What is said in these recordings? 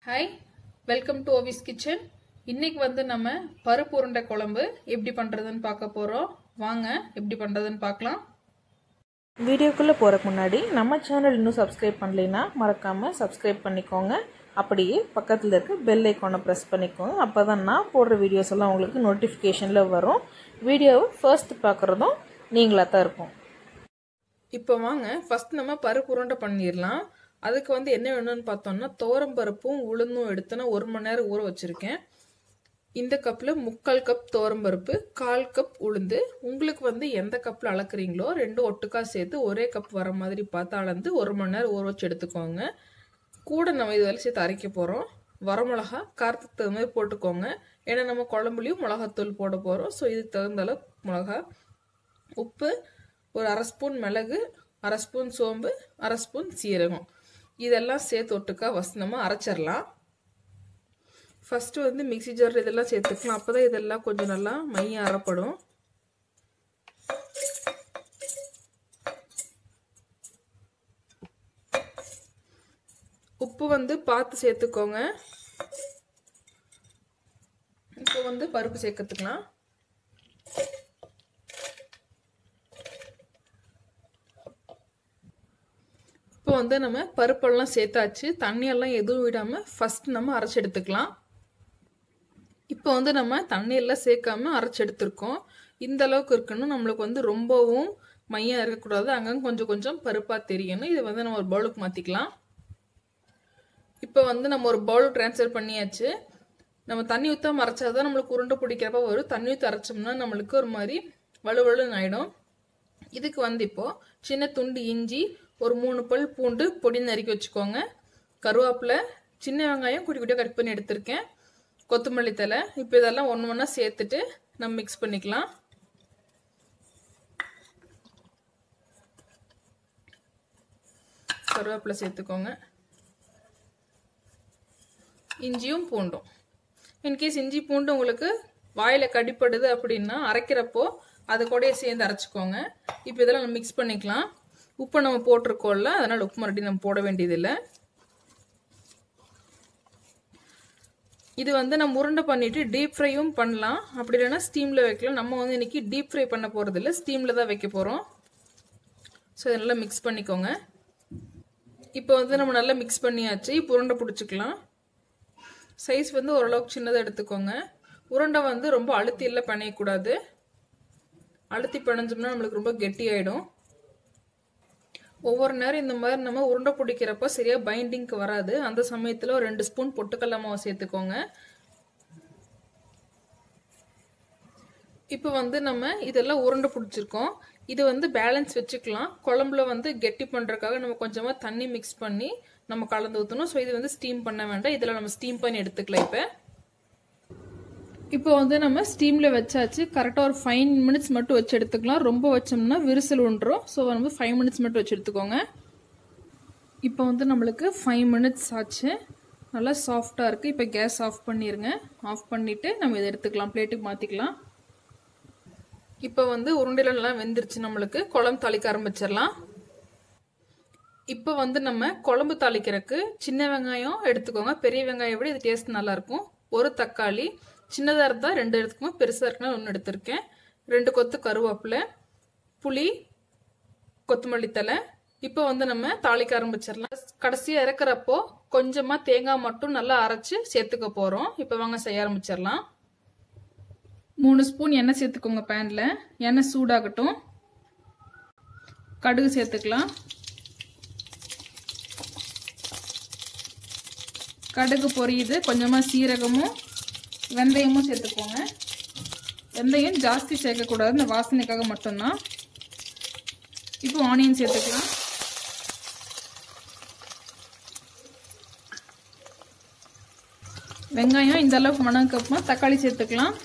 hi welcome to ஓவிஸ் kitchen இன்னைக்கு வந்து நம்ம பருப்பு உருண்டை குழம்பு எப்படி பண்ணுறதுன்னு பார்க்க போகிறோம் வாங்க எப்படி பண்ணுறதுன்னு பார்க்கலாம் வீடியோக்குள்ளே போகிறக்கு முன்னாடி நம்ம சேனல் இன்னும் சப்ஸ்கிரைப் பண்ணலைன்னா மறக்காமல் சப்ஸ்கிரைப் பண்ணிக்கோங்க அப்படியே பக்கத்தில் இருக்க பெல் ஐக்கானை ப்ரெஸ் பண்ணிக்கோங்க அப்போ தான் நான் போடுற வீடியோஸ் எல்லாம் உங்களுக்கு நோட்டிஃபிகேஷனில் வரும் வீடியோவை ஃபர்ஸ்ட் பார்க்குறதும் நீங்களாக தான் இருக்கும் இப்போ வாங்க ஃபர்ஸ்ட் நம்ம பருப்பு உருண்டை பண்ணிடலாம் அதுக்கு வந்து என்ன வேணும்னு பார்த்தோம்னா தோரம் பருப்பும் உளுந்தும் எடுத்து நான் ஒரு மணி நேரம் ஊற வச்சுருக்கேன் இந்த கப்பில் முக்கால் கப் பருப்பு கால் கப் உளுந்து உங்களுக்கு வந்து எந்த கப்பில் அளக்குறீங்களோ ரெண்டும் ஒட்டுக்கா சேர்த்து ஒரே கப் வர மாதிரி பார்த்து அளந்து ஒரு மணி நேரம் ஊற வச்சு எடுத்துக்கோங்க கூட நம்ம இது வரை சேர்த்து அரைக்க போகிறோம் வரமிளகா காரத்துக்கு தகுந்த மாதிரி போட்டுக்கோங்க ஏன்னா நம்ம குழம்புலையும் மிளகாத்தூள் போட போகிறோம் ஸோ இதுக்கு தகுந்த அளவு மிளகா உப்பு ஒரு அரை ஸ்பூன் மிளகு அரை ஸ்பூன் சோம்பு அரை ஸ்பூன் சீரகம் இதெல்லாம் சேர்த்து ஒட்டுக்கா ஃபஸ்ட் நம்ம அரைச்சிடலாம் ஃபஸ்ட்டு வந்து மிக்சி ஜார் இதெல்லாம் சேர்த்துக்கலாம் அப்போ தான் இதெல்லாம் கொஞ்சம் நல்லா மையம் அரைப்படும் உப்பு வந்து பார்த்து சேர்த்துக்கோங்க இப்போ வந்து பருப்பு சேர்க்கறதுக்கலாம் இப்போ வந்து நம்ம பருப்பெல்லாம் சேர்த்தாச்சு தண்ணியெல்லாம் எதுவும் விடாமல் ஃபஸ்ட் நம்ம அரைச்சி எடுத்துக்கலாம் இப்போ வந்து நம்ம தண்ணியெல்லாம் சேர்க்காம அரைச்சி எடுத்திருக்கோம் இந்த அளவுக்கு இருக்கணும் நம்மளுக்கு வந்து ரொம்பவும் மையம் இருக்கக்கூடாது அங்கங்கே கொஞ்சம் கொஞ்சம் பருப்பாக தெரியணும் இதை வந்து நம்ம ஒரு பவுலுக்கு மாற்றிக்கலாம் இப்போ வந்து நம்ம ஒரு பவுல் ட்ரான்ஸ்ஃபர் பண்ணியாச்சு நம்ம தண்ணி ஊற்றாம அரைச்சாதான் நம்மளுக்கு உருண்டை பிடிக்கிறப்ப வரும் தண்ணி ஊற்றி அரைச்சோம்னா நம்மளுக்கு ஒரு மாதிரி வலுவலுன்னு ஆகிடும் இதுக்கு வந்து இப்போ சின்ன துண்டு இஞ்சி ஒரு மூணு பல் பூண்டு பொடி நறுக்கி வச்சுக்கோங்க கருவேப்பிலை சின்ன வெங்காயம் குட்டி குட்டியாக கட் பண்ணி எடுத்திருக்கேன் கொத்தமல்லி தலை இப்போ இதெல்லாம் ஒன்று ஒன்றா சேர்த்துட்டு நம்ம மிக்ஸ் பண்ணிக்கலாம் கருவேப்பிலை சேர்த்துக்கோங்க இஞ்சியும் பூண்டும் இன்கேஸ் இஞ்சி பூண்டு உங்களுக்கு வாயில் கடிப்படுது அப்படின்னா அரைக்கிறப்போ அது கூடயே சேர்ந்து அரைச்சிக்கோங்க இப்போ இதெல்லாம் நம்ம மிக்ஸ் பண்ணிக்கலாம் உப்பு நம்ம போட்டிருக்கோம்ல அதனால் உப்பு மறுபடியும் நம்ம போட வேண்டியதில்லை இது வந்து நம்ம உருண்டை பண்ணிட்டு டீப் ஃப்ரையும் பண்ணலாம் அப்படி இல்லைன்னா ஸ்டீமில் வைக்கலாம் நம்ம வந்து இன்னைக்கு டீப் ஃப்ரை பண்ண போகிறது இல்லை ஸ்டீமில் தான் வைக்க போகிறோம் ஸோ இதை நல்லா மிக்ஸ் பண்ணிக்கோங்க இப்போ வந்து நம்ம நல்லா மிக்ஸ் பண்ணியாச்சு இப்போ உருண்டை பிடிச்சிக்கலாம் சைஸ் வந்து ஓரளவுக்கு சின்னதாக எடுத்துக்கோங்க உருண்டை வந்து ரொம்ப அழுத்தியில் பிணையக்கூடாது அழுத்தி பிணைஞ்சோம்னா நம்மளுக்கு ரொம்ப கெட்டி ஆகிடும் ஒவ்வொரு நேரம் இந்த மாதிரி நம்ம உருண்டை பிடிக்கிறப்ப சரியாக பைண்டிங்க்கு வராது அந்த சமயத்தில் ஒரு ரெண்டு ஸ்பூன் பொட்டுக்கடல மாவு சேர்த்துக்கோங்க இப்போ வந்து நம்ம இதெல்லாம் உருண்டை பிடிச்சிருக்கோம் இது வந்து பேலன்ஸ் வச்சுக்கலாம் குழம்புல வந்து கெட்டி பண்ணுறதுக்காக நம்ம கொஞ்சமாக தண்ணி மிக்ஸ் பண்ணி நம்ம கலந்து ஊற்றணும் ஸோ இது வந்து ஸ்டீம் பண்ண வேண்டாம் இதில் நம்ம ஸ்டீம் பண்ணி எடுத்துக்கலாம் இப்போ இப்போ வந்து நம்ம ஸ்டீமில் வச்சாச்சு கரெக்டாக ஒரு ஃபைவ் மினிட்ஸ் மட்டும் வச்சு எடுத்துக்கலாம் ரொம்ப வச்சோம்னா விரிசல் ஒன்றும் ஸோ நம்ம ஃபைவ் மினிட்ஸ் மட்டும் வச்சு எடுத்துக்கோங்க இப்போ வந்து நம்மளுக்கு ஃபைவ் மினிட்ஸ் ஆச்சு நல்லா சாஃப்டாக இருக்குது இப்போ கேஸ் ஆஃப் பண்ணிடுங்க ஆஃப் பண்ணிவிட்டு நம்ம இதை எடுத்துக்கலாம் பிளேட்டுக்கு மாற்றிக்கலாம் இப்போ வந்து உருண்டையிலலாம் வெந்துருச்சு நம்மளுக்கு குழம்பு தாளிக்க ஆரம்பிச்சிடலாம் இப்போ வந்து நம்ம குழம்பு தாளிக்கிறதுக்கு சின்ன வெங்காயம் எடுத்துக்கோங்க பெரிய வெங்காயம் விட இது டேஸ்ட் நல்லாயிருக்கும் ஒரு தக்காளி சின்னதாக இருந்தால் ரெண்டு எடுத்துக்கோங்க பெருசாக இருக்குன்னா ஒன்று எடுத்திருக்கேன் ரெண்டு கொத்து கருவேப்பிலை புளி கொத்தமல்லி தலை இப்போ வந்து நம்ம தாளிக்க ஆரம்பிச்சிடலாம் கடைசியாக இறக்குறப்போ கொஞ்சமாக தேங்காய் மட்டும் நல்லா அரைச்சி சேர்த்துக்க போகிறோம் இப்போ வாங்க செய்ய ஆரம்பிச்சிடலாம் மூணு ஸ்பூன் எண்ணெய் சேர்த்துக்கோங்க பேனில் எண்ணெய் சூடாகட்டும் கடுகு சேர்த்துக்கலாம் கடுகு பொரியுது கொஞ்சமாக சீரகமும் வெந்தயமும் சேர்த்துக்கோங்க வெந்தயம் ஜாஸ்தி சேர்க்கக்கூடாது இந்த வாசனைக்காக மட்டும்தான் இப்போ ஆனியன் சேர்த்துக்கலாம் வெங்காயம் இந்த அளவுக்கு மணக்கப்புமா தக்காளி சேர்த்துக்கலாம்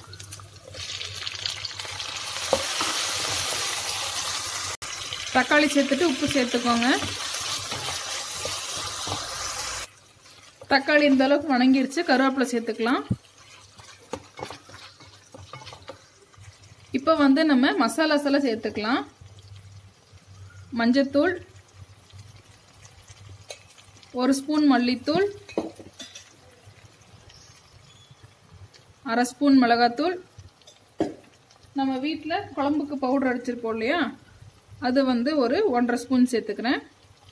தக்காளி சேர்த்துட்டு உப்பு சேர்த்துக்கோங்க தக்காளி இந்த அளவுக்கு வணங்கிடுச்சு கருவேப்பிலை சேர்த்துக்கலாம் இப்போ வந்து நம்ம மசாலாஸ் எல்லாம் சேர்த்துக்கலாம் மஞ்சத்தூள் ஒரு ஸ்பூன் மல்லித்தூள் அரை ஸ்பூன் மிளகாத்தூள் நம்ம வீட்டில் குழம்புக்கு பவுடர் அடிச்சிருப்போம் இல்லையா அது வந்து ஒரு ஒன்றரை ஸ்பூன் சேர்த்துக்கிறேன்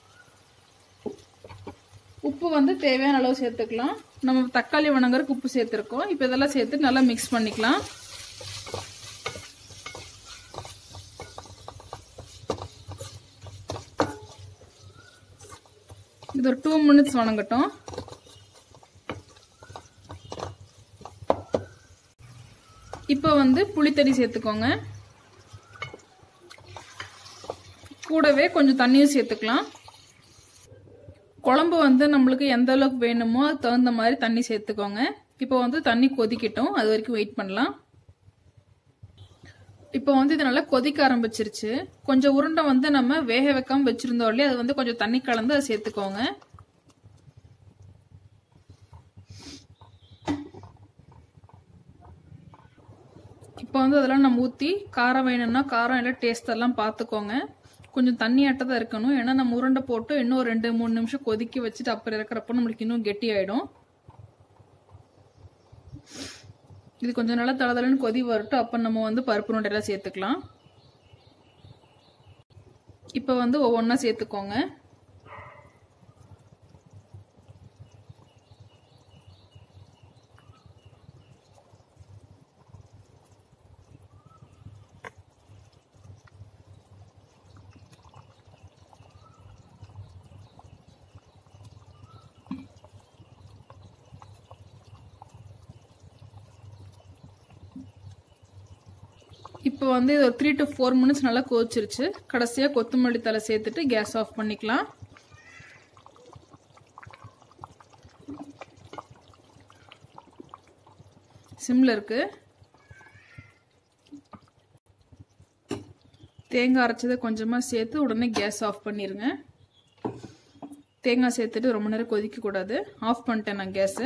உப்பு வந்து தேவையான அளவு சேர்த்துக்கலாம் நம்ம தக்காளி வணங்குறதுக்கு உப்பு சேர்த்துருக்கோம் இப்போ இதெல்லாம் சேர்த்து நல்லா மிக்ஸ் பண்ணிக்கலாம் இது ஒரு டூ மினிட்ஸ் வணங்கட்டும் இப்போ வந்து புளித்தண்ணி சேர்த்துக்கோங்க கூடவே கொஞ்சம் தண்ணியும் சேர்த்துக்கலாம் குழம்பு வந்து நம்மளுக்கு எந்த அளவுக்கு வேணுமோ அதுக்கு தகுந்த மாதிரி தண்ணி சேர்த்துக்கோங்க இப்போ வந்து தண்ணி கொதிக்கட்டும் அது வரைக்கும் வெயிட் பண்ணலாம் இப்போ வந்து இது நல்லா கொதிக்க ஆரம்பிச்சிருச்சு கொஞ்சம் உருண்டை வந்து நம்ம வேக வைக்காம வச்சிருந்தோம் இல்லையா அது வந்து கொஞ்சம் தண்ணி கலந்து அதை சேர்த்துக்கோங்க இப்போ வந்து அதெல்லாம் நம்ம ஊற்றி காரம் வேணும்னா காரம் எல்லாம் டேஸ்ட் எல்லாம் பார்த்துக்கோங்க கொஞ்சம் தண்ணியாட்ட தான் இருக்கணும் ஏன்னா நம்ம உருண்டை போட்டு இன்னும் ஒரு ரெண்டு மூணு நிமிஷம் கொதிக்க வச்சுட்டு அப்புறம் இறக்குறப்போ நம்மளுக்கு இன்னும் கெட்டி ஆயிடும் இது கொஞ்சம் நல்லா தளதளன்னு கொதி வரட்டும் அப்போ நம்ம வந்து பருப்பு உருண்டையெல்லாம் சேர்த்துக்கலாம் இப்போ வந்து ஒவ்வொன்றா சேர்த்துக்கோங்க இப்போ வந்து இது ஒரு த்ரீ டு ஃபோர் மினிட்ஸ் நல்லா கொதிச்சிருச்சு கடைசியாக கொத்தமல்லி தலை சேர்த்துட்டு கேஸ் ஆஃப் பண்ணிக்கலாம் சிம்ல இருக்கு தேங்காய் அரைச்சதை கொஞ்சமாக சேர்த்து உடனே கேஸ் ஆஃப் பண்ணிடுங்க தேங்காய் சேர்த்துட்டு ரொம்ப நேரம் கொதிக்கக்கூடாது ஆஃப் பண்ணிட்டேன் நான் கேஸு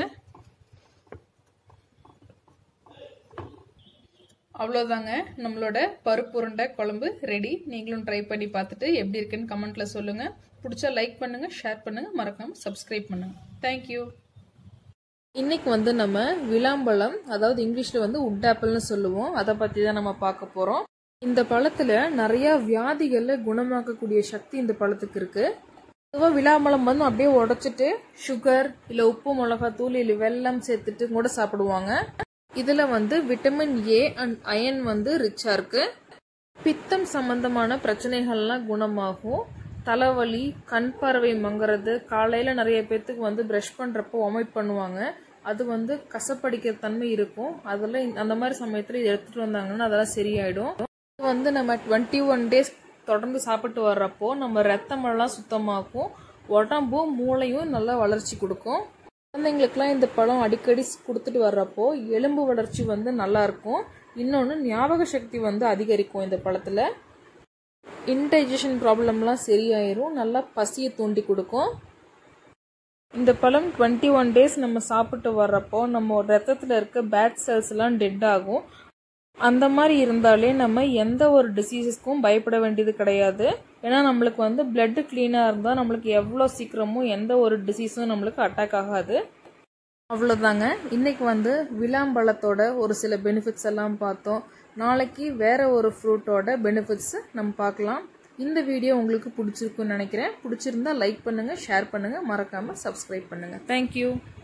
அவ்வளோதாங்க நம்மளோட பருப்பு உருண்டை குழம்பு ரெடி நீங்களும் ட்ரை பண்ணி பார்த்துட்டு எப்படி இருக்குன்னு கமெண்ட்ல சொல்லுங்க பிடிச்சா லைக் பண்ணுங்க ஷேர் பண்ணுங்க மறக்காம சப்ஸ்கிரைப் பண்ணுங்க தேங்க்யூ இன்னைக்கு வந்து நம்ம விளாம்பழம் அதாவது இங்கிலீஷ்ல வந்து உட் ஆப்பிள்னு சொல்லுவோம் அதை பத்தி தான் நம்ம பார்க்க போறோம் இந்த பழத்துல நிறைய வியாதிகளை குணமாக்கக்கூடிய சக்தி இந்த பழத்துக்கு இருக்கு பொதுவாக விளாம்பழம் வந்து அப்படியே உடைச்சிட்டு சுகர் இல்லை உப்பு மிளகாத்தூள் இல்லை வெல்லம் சேர்த்துட்டு கூட சாப்பிடுவாங்க இதுல வந்து விட்டமின் ஏ அண்ட் அயன் வந்து ரிச்சா இருக்கு பித்தம் சம்பந்தமான பிரச்சனைகள்லாம் குணமாகும் தலைவலி கண் பார்வை மங்குறது காலையில நிறைய பேர்த்துக்கு வந்து ப்ரஷ் பண்றப்போ ஒமைட் பண்ணுவாங்க அது வந்து கசப்படிக்கிற தன்மை இருக்கும் அதுல இந்த- அந்த மாதிரி சமயத்துல இதை எடுத்துட்டு வந்தாங்கன்னா அதெல்லாம் சரியாயிடும் இது வந்து நம்ம டுவெண்ட்டி ஒன் டேஸ் தொடர்ந்து சாப்பிட்டு வர்றப்போ நம்ம ரத்தமெல்லாம் சுத்தமாக்கும் உடம்பும் மூளையும் நல்லா வளர்ச்சி கொடுக்கும் குழந்தைங்களுக்குலாம் இந்த பழம் அடிக்கடி கொடுத்துட்டு வர்றப்போ எலும்பு வளர்ச்சி வந்து நல்லா இருக்கும் இன்னொன்று ஞாபக சக்தி வந்து அதிகரிக்கும் இந்த பழத்தில் இன்டைஜஷன் ப்ராப்ளம்லாம் சரியாயிரும் நல்லா பசியை தூண்டி கொடுக்கும் இந்த பழம் டுவெண்ட்டி ஒன் டேஸ் நம்ம சாப்பிட்டு வர்றப்போ நம்ம ரத்தத்தில் இருக்க பேட் செல்ஸ் எல்லாம் டெட் ஆகும் அந்த மாதிரி இருந்தாலே நம்ம எந்த ஒரு டிசீசஸ்க்கும் பயப்பட வேண்டியது கிடையாது ஏன்னா நம்மளுக்கு வந்து பிளட் கிளீனாக இருந்தால் நம்மளுக்கு எவ்வளோ சீக்கிரமும் எந்த ஒரு டிசீஸும் நம்மளுக்கு அட்டாக் ஆகாது அவ்வளோதாங்க இன்னைக்கு வந்து விளாம்பழத்தோட ஒரு சில பெனிஃபிட்ஸ் எல்லாம் பார்த்தோம் நாளைக்கு வேற ஒரு ஃப்ரூட்டோட பெனிஃபிட்ஸ் நம்ம பார்க்கலாம் இந்த வீடியோ உங்களுக்கு பிடிச்சிருக்குன்னு நினைக்கிறேன் பிடிச்சிருந்தா லைக் பண்ணுங்க ஷேர் பண்ணுங்க மறக்காம சப்ஸ்கிரைப் பண்ணுங்க தேங்க்யூ